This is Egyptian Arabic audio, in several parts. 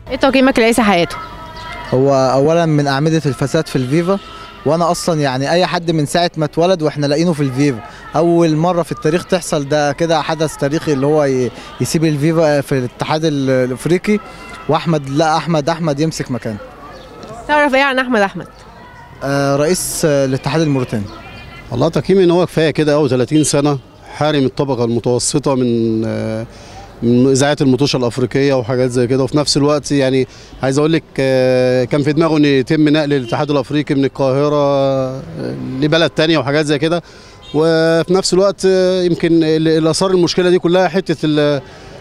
ايه تقييمك لعيسى حياته هو اولا من اعمده الفساد في الفيفا وانا اصلا يعني اي حد من ساعه ما اتولد واحنا لاقينه في الفيفا اول مره في التاريخ تحصل ده كده حدث تاريخي اللي هو ي- يسيب الفيفا في الاتحاد ال- الافريقي واحمد لا احمد احمد يمسك مكانه تعرف ايه عن احمد احمد آه، رئيس آه، الاتحاد الموريتاني والله تقييمي ان هو كفايه كده قوي 30 سنه حارم الطبقه المتوسطه من آه، من اذاعات المطوشه الافريقيه وحاجات زي كده وفي نفس الوقت يعني عايز اقول لك آه، كان في دماغه ان يتم نقل الاتحاد الافريقي من القاهره آه، لبلد تانية وحاجات زي كده وفي نفس الوقت آه، يمكن اللي اللي اثار المشكله دي كلها حته ال-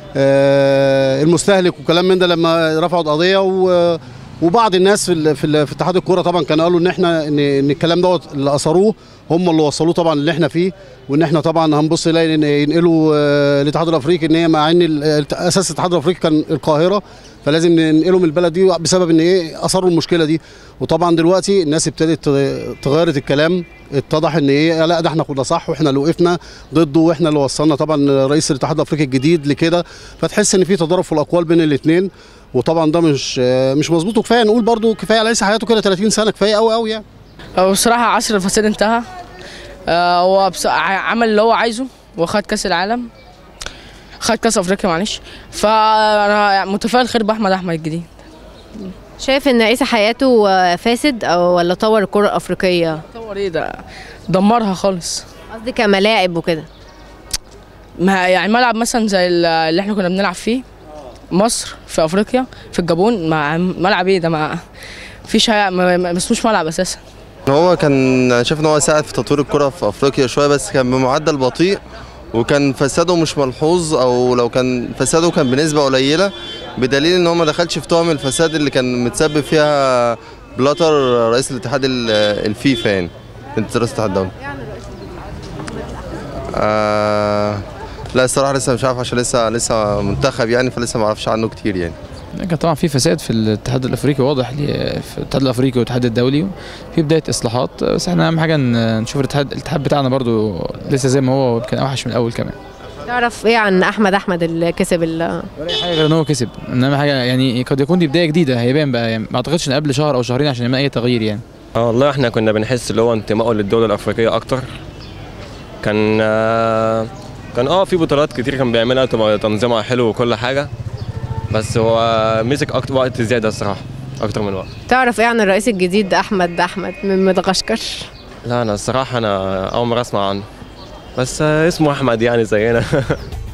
آه، المستهلك وكلام من ده لما رفعوا القضيه و وبعض الناس في ال- في, ال- في اتحاد الكوره طبعا كانوا قالوا ان احنا ان, إن الكلام دوت اللي اثروه هم اللي وصلوه طبعا اللي احنا فيه وان احنا طبعا هنبص نلاقي ان ينقلوا آه، الاتحاد الافريقي ان هي مع ان ال- اساس الاتحاد الافريقي كان القاهره فلازم ننقله من البلد دي بسبب ان ايه اثروا المشكله دي وطبعا دلوقتي الناس ابتدت ت- تغيرت الكلام اتضح ان ايه لا ده احنا كنا صح واحنا اللي وقفنا ضده واحنا اللي وصلنا طبعا رئيس الاتحاد الافريقي الجديد لكده فتحس ان في تضارب في الاقوال بين الاثنين وطبعا ده مش آه، مش مظبوط وكفايه نقول برضو كفايه على لسه حياته كده 30 سنه كفايه قوي قوي يعني هو بصراحة عصر الفساد انتهى آه، هو بص... ع- عمل اللي هو عايزه وخد كأس العالم خد كأس أفريقيا معلش فأنا متفائل خير بأحمد أحمد الجديد شايف ان عيسى حياته آه، فاسد او ولا طور الكره الافريقيه طور ايه ده دمرها خالص قصدي كملاعب وكده ما يعني ملعب مثلا زي ال- اللي احنا كنا بنلعب فيه مصر في افريقيا في الجابون مع ملعب ايه ده ما فيش ما ما- ما اسموش ملعب اساسا هو كان شايف ان هو ساعد في تطوير الكرة في افريقيا شويه بس كان بمعدل بطيء وكان فساده مش ملحوظ او لو كان فساده كان بنسبه قليله بدليل ان هو ما دخلش في تهم الفساد اللي كان متسبب فيها بلاتر رئيس الاتحاد ال- الفيفا يعني انت رئيس الاتحاد الدولي آه لا الصراحه لسه مش عارف عشان لسه لسه منتخب يعني فلسه ما اعرفش عنه كتير يعني كان طبعا في فساد في الاتحاد الافريقي واضح ل- في الاتحاد الافريقي والاتحاد الدولي في بدايه اصلاحات بس احنا اهم حاجه ن- نشوف الاتحاد الاتحاد بتاعنا برضو لسه زي ما هو كان اوحش من الاول كمان تعرف ايه عن احمد احمد اللي كسب ال- ولا اي حاجه غير ان هو كسب انما حاجه يعني قد يكون دي بدايه جديده هيبان بقى يعني ما اعتقدش ان قبل شهر او شهرين عشان يبقى اي تغيير يعني اه والله احنا كنا بنحس اللي هو انتمائه للدولة الأفريقية أكتر كان آه كان اه في بطولات كتير كان بيعملها تبقى تنظيمها حلو وكل حاجة بس هو مسك أكتر وقت زيادة الصراحة أكتر من وقت تعرف ايه عن الرئيس الجديد احمد احمد من مدغشقر لا أنا الصراحة أنا أول مرة أسمع عنه بس آه اسمه أحمد يعني زينا